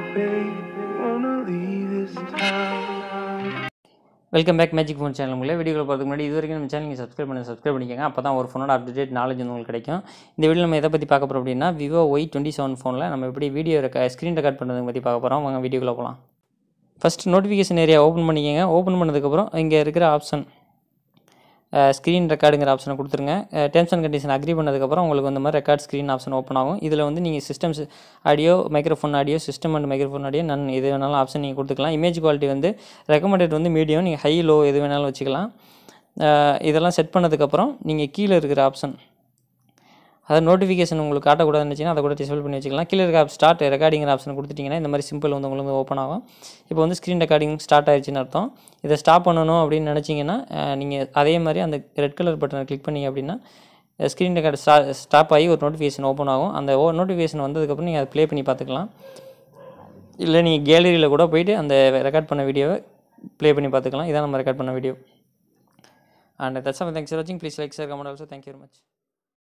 babe. Wanna leave this town. Welcome back magic phone channel உங்களை வீடியோவில் பார்த்துக்கு முன்னாடி இது வரைக்கும் நம்ம சேனல் நீங்கள் சப்ஸ்கிரைப் பண்ணி சப்ஸ்கிரைப் பண்ணிக்கோங்க அப்போ தான் ஒரு ஃபோனோட அப்டேட் நாலேஜ் வந்து உங்களுக்கு கிடைக்கும் இந்த வீடியோ நம்ம எதை பற்றி பார்க்க போகிறோம் அப்படின்னா விவோ ஒய் டுவெண்ட்டி செவன் ஃபோனில் நம்ம எப்படி வீடியோ ரெக்க ஸ்க்ரீன் ரெக்கார்ட் பண்ணுறதை பற்றி பார்க்க போகிறோம் வாங்க வீடியோக்குள்ளே போகலாம் ஃபஸ்ட் நோட்டிஃபிகேஷன் ஏரியா ஓப்பன் பண்ணிக்கோங்க ஓப்பன் பண்ணதுக்கப்புறம் இங்கே இருக்கிற ஆப்ஷன் ஸ்க்ரீன் ரெக்கார்டுங்கிற ஆப்ஷனை கொடுத்துருங்க டெர்ம்ஸ் அண்ட் கண்டிஷன் அக்ரி பண்ணதுக்கப்புறம் உங்களுக்கு இந்த மாதிரி ரெக்கார்ட் ஸ்க்ரீன் ஆப்ஷன் ஓப்பன் ஆகும் இதில் வந்து நீங்கள் systems audio microphone audio system and microphone audio none எது வேணாலும் ஆப்ஷன் நீங்கள் கொடுத்துக்கலாம் இமேஜ் குவாலிட்டி வந்து ரெக்கமெண்டட் வந்து மீடியம் நீங்கள் ஹை லோ எது வேணாலும் வச்சுக்கலாம் அஹ் இதெல்லாம் செட் பண்ணதுக்கப்புறம் நீங்கள் கீழே இருக்கிற ஆப்ஷன் அதாவது நோட்டிஃபிகேஷன் உங்களுக்கு காட்டக்கூடாதுன்னு நினச்சிங்கன்னா அதை கூட டிசபிள் பண்ணி வச்சுக்கலாம் கீழே இருக்க ஸ்டார்ட் ரெக்கார்டிங்கிற ஆப்ஷன் கொடுத்துட்டிங்கன்னா இந்த மாதிரி சிம்பிள் வந்து உங்களுக்கு ஓப்பன் ஆகும் இப்போ வந்து ஸ்க்ரீன் ரெக்கார்டிங் ஸ்டார்ட் ஆயிடுச்சுன்னு அர்த்தம் இதை ஸ்டாப் பண்ணணும் அப்படின்னு நினச்சிங்கன்னா நீங்கள் அதே மாதிரி அந்த ரெட் கலர் பட்டனை கிளிக் பண்ணீங்க அப்படின்னா ஸ்க்ரீன் ரெக்கார்டு ஸ்டா ஸ்டாப் ஆகி ஒரு நோட்டிஃபிகேஷன் ஓப்பன் ஆகும் அந்த ஓ நோட்டிஃபிகேஷன் வந்ததுக்கப்புறம் நீங்கள் அதை ப்ளே பண்ணி பார்த்துக்கலாம் இல்லை நீங்கள் கேலரியில் கூட போயிட்டு அந்த ரெக்கார்ட் பண்ண வீடியோவை ப்ளே பண்ணி பார்த்துக்கலாம் இதான் நம்ம ரெக்கார்ட் பண்ண video and that's thanks for வாட்சிங் please like sir comment also thank you very much